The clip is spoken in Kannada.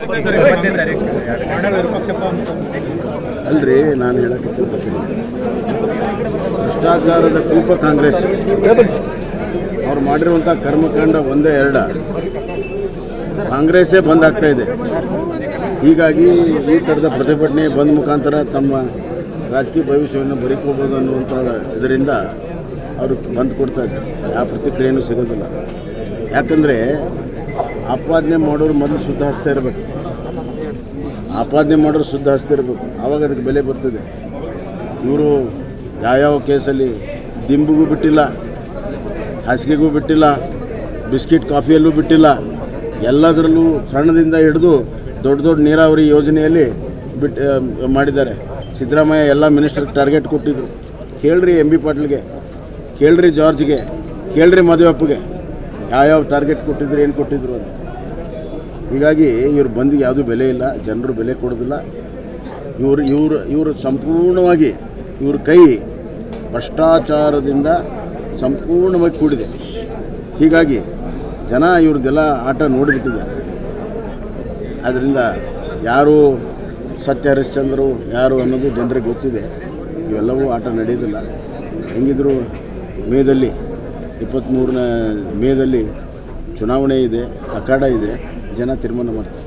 ಅಲ್ರಿ ನಾನು ಹೇಳಕ್ಕೆ ಇಚ್ಛೆಪಡ್ತೀನಿ ಭ್ರಷ್ಟಾಚಾರದ ಕೂಪ ಕಾಂಗ್ರೆಸ್ ಅವ್ರು ಮಾಡಿರುವಂಥ ಕರ್ಮಕಾಂಡ ಒಂದೇ ಎರಡ ಕಾಂಗ್ರೆಸ್ಸೇ ಬಂದ್ ಆಗ್ತಾ ಇದೆ ಹೀಗಾಗಿ ಈ ಥರದ ಪ್ರತಿಭಟನೆ ಬಂದ್ ಮುಖಾಂತರ ತಮ್ಮ ರಾಜಕೀಯ ಭವಿಷ್ಯವನ್ನು ಬರಿಕೋಬೋದು ಅನ್ನುವಂಥ ಇದರಿಂದ ಅವರು ಬಂದ್ ಕೊಡ್ತಾ ಇದ್ದಾರೆ ಯಾವ ಪ್ರತಿಕ್ರಿಯೆನೂ ಸಿಗೋದಿಲ್ಲ ಯಾಕಂದರೆ ಆಪಾದನೆ ಮಾಡೋರು ಮೊದಲು ಶುದ್ಧ ಹಸ್ತ ಇರಬೇಕು ಆಪಾದನೆ ಮಾಡೋರು ಶುದ್ಧ ಹಸ್ತ ಇರಬೇಕು ಆವಾಗ ಅದಕ್ಕೆ ಬೆಲೆ ಬರ್ತದೆ ಇವರು ಯಾವ್ಯಾವ ಕೇಸಲ್ಲಿ ದಿಂಬಿಗೂ ಬಿಟ್ಟಿಲ್ಲ ಹಾಸಿಗೆಗೂ ಬಿಟ್ಟಿಲ್ಲ ಬಿಸ್ಕಿಟ್ ಕಾಫಿಯಲ್ಲೂ ಬಿಟ್ಟಿಲ್ಲ ಎಲ್ಲದರಲ್ಲೂ ಸಣ್ಣದಿಂದ ಹಿಡಿದು ದೊಡ್ಡ ದೊಡ್ಡ ನೀರಾವರಿ ಯೋಜನೆಯಲ್ಲಿ ಬಿಟ್ಟು ಆ, ಮಾಡಿದ್ದಾರೆ ಸಿದ್ದರಾಮಯ್ಯ ಎಲ್ಲ ಮಿನಿಸ್ಟರ್ ಟಾರ್ಗೆಟ್ ಕೊಟ್ಟಿದ್ರು ಕೇಳ್ರಿ ಎಂ ಬಿ ಪಾಟೀಲ್ಗೆ ಕೇಳ್ರಿ ಜಾರ್ಜ್ಗೆ ಕೇಳ್ರಿ ಮದುವೆಪ್ಪಗೆ ಯಾವ್ಯಾವ ಟಾರ್ಗೆಟ್ ಕೊಟ್ಟಿದ್ರು ಏನು ಕೊಟ್ಟಿದ್ರು ಅಂತ ಹೀಗಾಗಿ ಇವ್ರ ಬಂದಿಗೆ ಯಾವುದೂ ಬೆಲೆ ಇಲ್ಲ ಜನರು ಬೆಲೆ ಕೊಡೋದಿಲ್ಲ ಇವರು ಇವರು ಇವರು ಸಂಪೂರ್ಣವಾಗಿ ಇವ್ರ ಕೈ ಭ್ರಷ್ಟಾಚಾರದಿಂದ ಸಂಪೂರ್ಣವಾಗಿ ಕೂಡಿದೆ ಹೀಗಾಗಿ ಜನ ಇವ್ರದ್ದೆಲ್ಲ ಆಟ ನೋಡಿಬಿಟ್ಟಿದ್ದಾರೆ ಆದ್ದರಿಂದ ಯಾರು ಸತ್ಯ ಹರಿಶ್ಚಂದ್ರರು ಯಾರು ಅನ್ನೋದು ಜನರಿಗೆ ಗೊತ್ತಿದೆ ಇವೆಲ್ಲವೂ ಆಟ ನಡೆಯೋದಿಲ್ಲ ಹೆಂಗಿದ್ರು ಮೇದಲ್ಲಿ ಇಪ್ಪತ್ತ್ಮೂರನೇ ಮೇದಲ್ಲಿ ಚುನಾವಣೆ ಇದೆ ಅಖಾಡ ಇದೆ ಜನ ತೀರ್ಮಾನ ಮಾಡ್ತಾರೆ